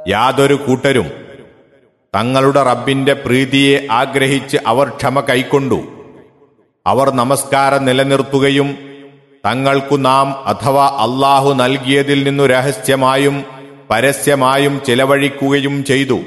യാതൊരു കൂട്ടരും തങ്ങളുടെ റബ്ബിന്റെ പ്രീതിയെ ആഗ്രഹിച്ച് അവർ ക്ഷമ കൈക്കൊണ്ടു അവർ നമസ്കാരം നിലനിർത്തുകയും തങ്ങൾക്കു നാം അഥവാ അള്ളാഹു നൽകിയതിൽ നിന്നു രഹസ്യമായും പരസ്യമായും ചിലവഴിക്കുകയും ചെയ്തു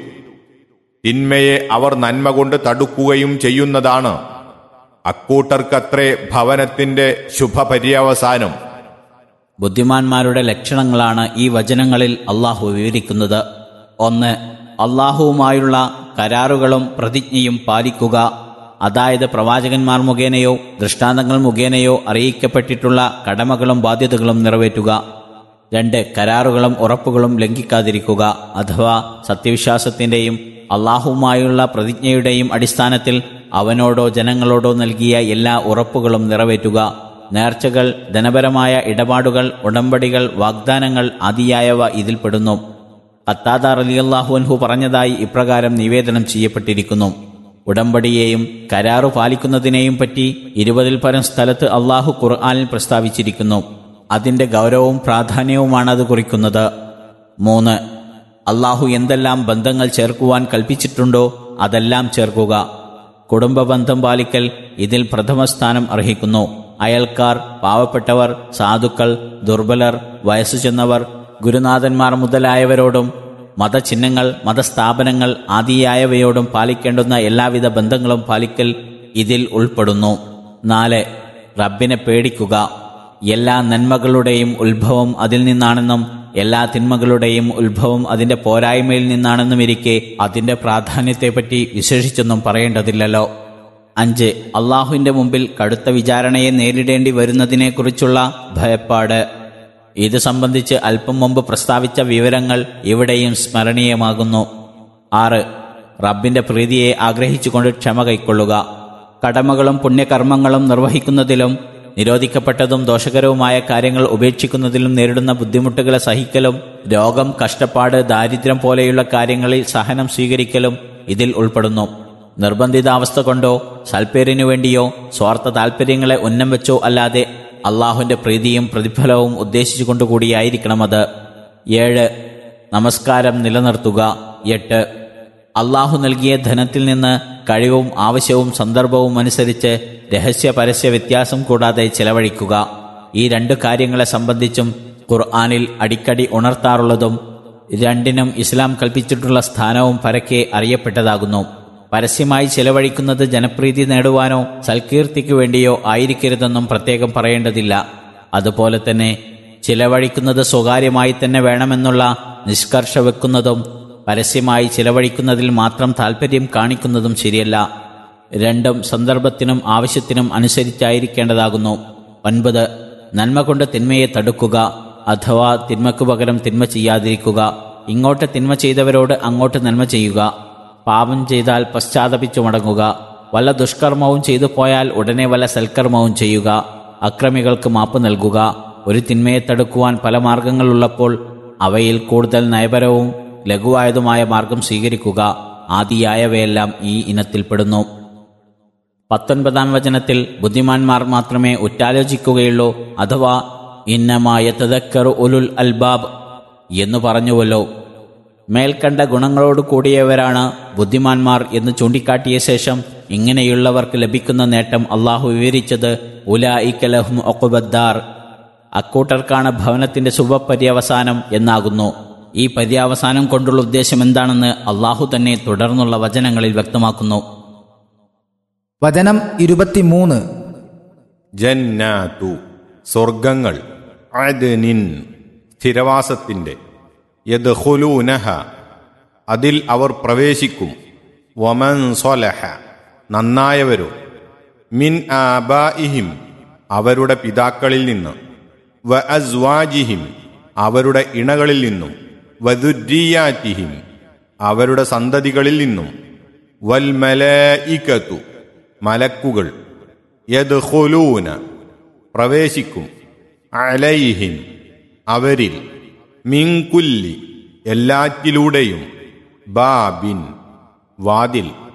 തിന്മയെ അവർ നന്മ കൊണ്ട് തടുക്കുകയും ചെയ്യുന്നതാണ് അക്കൂട്ടർക്കത്രേ ഭവനത്തിന്റെ ശുഭപര്യവസാനം ബുദ്ധിമാന്മാരുടെ ലക്ഷണങ്ങളാണ് ഈ വചനങ്ങളിൽ അള്ളാഹു വിവരിക്കുന്നത് ഒന്ന് അള്ളാഹുവുമായുള്ള കരാറുകളും പ്രതിജ്ഞയും പാലിക്കുക അതായത് പ്രവാചകന്മാർ മുഖേനയോ ദൃഷ്ടാന്തങ്ങൾ മുഖേനയോ അറിയിക്കപ്പെട്ടിട്ടുള്ള കടമകളും ബാധ്യതകളും നിറവേറ്റുക രണ്ട് കരാറുകളും ഉറപ്പുകളും ലംഘിക്കാതിരിക്കുക അഥവാ സത്യവിശ്വാസത്തിന്റെയും അള്ളാഹുവുമായുള്ള പ്രതിജ്ഞയുടെയും അടിസ്ഥാനത്തിൽ അവനോടോ ജനങ്ങളോടോ നൽകിയ എല്ലാ ഉറപ്പുകളും നിറവേറ്റുക നേർച്ചകൾ ധനപരമായ ഇടപാടുകൾ ഉടമ്പടികൾ വാഗ്ദാനങ്ങൾ ആദിയായവ ഇതിൽപ്പെടുന്നു ഖത്താദ റലിയല്ലാഹു അൻഹു പറഞ്ഞതായി ഇപ്രകാരം നിവേദനം ചെയ്യപ്പെട്ടിരിക്കുന്നു ഉടമ്പടിയെയും കരാറു പാലിക്കുന്നതിനെയും പറ്റി ഇരുപതിൽ പരം സ്ഥലത്ത് അള്ളാഹു ഖുർആാനിൽ പ്രസ്താവിച്ചിരിക്കുന്നു അതിന്റെ ഗൗരവവും പ്രാധാന്യവുമാണ് അത് കുറിക്കുന്നത് മൂന്ന് അള്ളാഹു എന്തെല്ലാം ബന്ധങ്ങൾ ചേർക്കുവാൻ കൽപ്പിച്ചിട്ടുണ്ടോ അതെല്ലാം ചേർക്കുക കുടുംബ ബന്ധം പാലിക്കൽ ഇതിൽ പ്രഥമ സ്ഥാനം അർഹിക്കുന്നു അയൽക്കാർ പാവപ്പെട്ടവർ സാധുക്കൾ ദുർബലർ വയസ്സു ചെന്നവർ ഗുരുനാഥന്മാർ മുതലായവരോടും മതചിഹ്നങ്ങൾ മതസ്ഥാപനങ്ങൾ ആദിയായവയോടും പാലിക്കേണ്ടുന്ന എല്ലാവിധ ബന്ധങ്ങളും പാലിക്കൽ ഇതിൽ ഉൾപ്പെടുന്നു നാല് റബ്ബിനെ പേടിക്കുക എല്ലാ നന്മകളുടെയും ഉത്ഭവം അതിൽ നിന്നാണെന്നും എല്ലാ തിന്മകളുടെയും ഉത്ഭവം അതിന്റെ പോരായ്മയിൽ നിന്നാണെന്നും ഇരിക്കെ അതിന്റെ പ്രാധാന്യത്തെപ്പറ്റി വിശേഷിച്ചൊന്നും പറയേണ്ടതില്ലല്ലോ അഞ്ച് അള്ളാഹുവിന്റെ മുമ്പിൽ കടുത്ത വിചാരണയെ നേരിടേണ്ടി വരുന്നതിനെക്കുറിച്ചുള്ള ഭയപ്പാട് ഇത് സംബന്ധിച്ച് അല്പം മുമ്പ് പ്രസ്താവിച്ച വിവരങ്ങൾ ഇവിടെയും സ്മരണീയമാകുന്നു ആറ് റബ്ബിന്റെ പ്രീതിയെ ആഗ്രഹിച്ചുകൊണ്ട് ക്ഷമ കൈക്കൊള്ളുക കടമകളും പുണ്യകർമ്മങ്ങളും നിർവഹിക്കുന്നതിലും നിരോധിക്കപ്പെട്ടതും ദോഷകരവുമായ കാര്യങ്ങൾ ഉപേക്ഷിക്കുന്നതിലും നേരിടുന്ന ബുദ്ധിമുട്ടുകളെ സഹിക്കലും രോഗം കഷ്ടപ്പാട് ദാരിദ്ര്യം പോലെയുള്ള കാര്യങ്ങളിൽ സഹനം സ്വീകരിക്കലും ഇതിൽ ഉൾപ്പെടുന്നു നിർബന്ധിതാവസ്ഥ കൊണ്ടോ സൽപ്പേരിനു വേണ്ടിയോ സ്വാർത്ഥ താൽപ്പര്യങ്ങളെ ഉന്നം വെച്ചോ അല്ലാതെ അള്ളാഹുവിന്റെ പ്രീതിയും പ്രതിഫലവും ഉദ്ദേശിച്ചുകൊണ്ടുകൂടിയായിരിക്കണം അത് ഏഴ് നമസ്കാരം നിലനിർത്തുക എട്ട് അള്ളാഹു നൽകിയ ധനത്തിൽ നിന്ന് കഴിവും ആവശ്യവും സന്ദർഭവും അനുസരിച്ച് രഹസ്യ പരസ്യ വ്യത്യാസം കൂടാതെ ചെലവഴിക്കുക ഈ രണ്ട് കാര്യങ്ങളെ സംബന്ധിച്ചും ഖുർആാനിൽ അടിക്കടി ഉണർത്താറുള്ളതും രണ്ടിനും ഇസ്ലാം കൽപ്പിച്ചിട്ടുള്ള സ്ഥാനവും പരക്കെ അറിയപ്പെട്ടതാകുന്നു പരസ്യമായി ചെലവഴിക്കുന്നത് ജനപ്രീതി നേടുവാനോ സൽകീർത്തിക്കു വേണ്ടിയോ ആയിരിക്കരുതെന്നും പ്രത്യേകം പറയേണ്ടതില്ല അതുപോലെ തന്നെ ചിലവഴിക്കുന്നത് സ്വകാര്യമായി തന്നെ വേണമെന്നുള്ള നിഷ്കർഷ വെക്കുന്നതും പരസ്യമായി ചിലവഴിക്കുന്നതിൽ മാത്രം താൽപ്പര്യം കാണിക്കുന്നതും ശരിയല്ല രണ്ടും സന്ദർഭത്തിനും ആവശ്യത്തിനും അനുസരിച്ചായിരിക്കേണ്ടതാകുന്നു ഒൻപത് നന്മ കൊണ്ട് തിന്മയെ തടുക്കുക അഥവാ തിന്മയ്ക്കു പകരം തിന്മ ചെയ്യാതിരിക്കുക ഇങ്ങോട്ട് തിന്മ ചെയ്തവരോട് അങ്ങോട്ട് നന്മ ചെയ്യുക പാപം ചെയ്താൽ പശ്ചാത്തപിച്ചു മടങ്ങുക വല്ല ദുഷ്കർമ്മവും ചെയ്തു പോയാൽ ഉടനെ വല്ല സൽക്കർമ്മവും ചെയ്യുക അക്രമികൾക്ക് മാപ്പ് നൽകുക ഒരു തിന്മയെ തടുക്കുവാൻ പല മാർഗങ്ങളുള്ളപ്പോൾ അവയിൽ കൂടുതൽ നയപരവും ലഘുവായതുമായ മാർഗം സ്വീകരിക്കുക ആദിയായവയെല്ലാം ഈ ഇനത്തിൽപ്പെടുന്നു പത്തൊൻപതാം വചനത്തിൽ ബുദ്ധിമാന്മാർ മാത്രമേ ഉറ്റാലോചിക്കുകയുള്ളൂ അഥവാ ഇന്നമായ തദക്കറു ഉലുൽ അൽബാബ് എന്ന് പറഞ്ഞുവല്ലോ മേൽക്കണ്ട ഗുണങ്ങളോട് കൂടിയവരാണ് ബുദ്ധിമാന്മാർ എന്ന് ചൂണ്ടിക്കാട്ടിയ ശേഷം ഇങ്ങനെയുള്ളവർക്ക് ലഭിക്കുന്ന നേട്ടം അള്ളാഹു വിവരിച്ചത് ഉലായിക്കലഹും ഒക്കുബദ്ദാർ അക്കൂട്ടർക്കാണ് ഭവനത്തിന്റെ ശുഭപര്യവസാനം എന്നാകുന്നു ഈ പര്യാവസാനം കൊണ്ടുള്ള ഉദ്ദേശം എന്താണെന്ന് അള്ളാഹു തന്നെ തുടർന്നുള്ള വചനങ്ങളിൽ വ്യക്തമാക്കുന്നു വചനം ഇരുപത്തിമൂന്ന് ജന്നാതു സ്വർഗങ്ങൾ അദ്നിൻ സ്ഥിരവാസത്തിന്റെ യദ്ഖുലൂനഹ അതിൽ അവർ പ്രവേശിക്കും വമൻ സ്വലഹ നന്നായവരോ മിൻ ആബാഇഹിം അവരുടെ പിതാക്കളിൽ നിന്ന് വ അസ്വാജിഹിം അവരുടെ ഇണകളിൽ നിന്നും വദുരിയാറ്റിഹിം അവരുടെ സന്തതികളിൽ നിന്നും വൽ മലയിക്കത്തു മലക്കുകൾ യദ്ഖുലൂന പ്രവേശിക്കും അലൈഹിം അവരിൽ മിങ്കുല്ലി എല്ലാറ്റിലൂടെയും ബാബിൻ വാതിൽ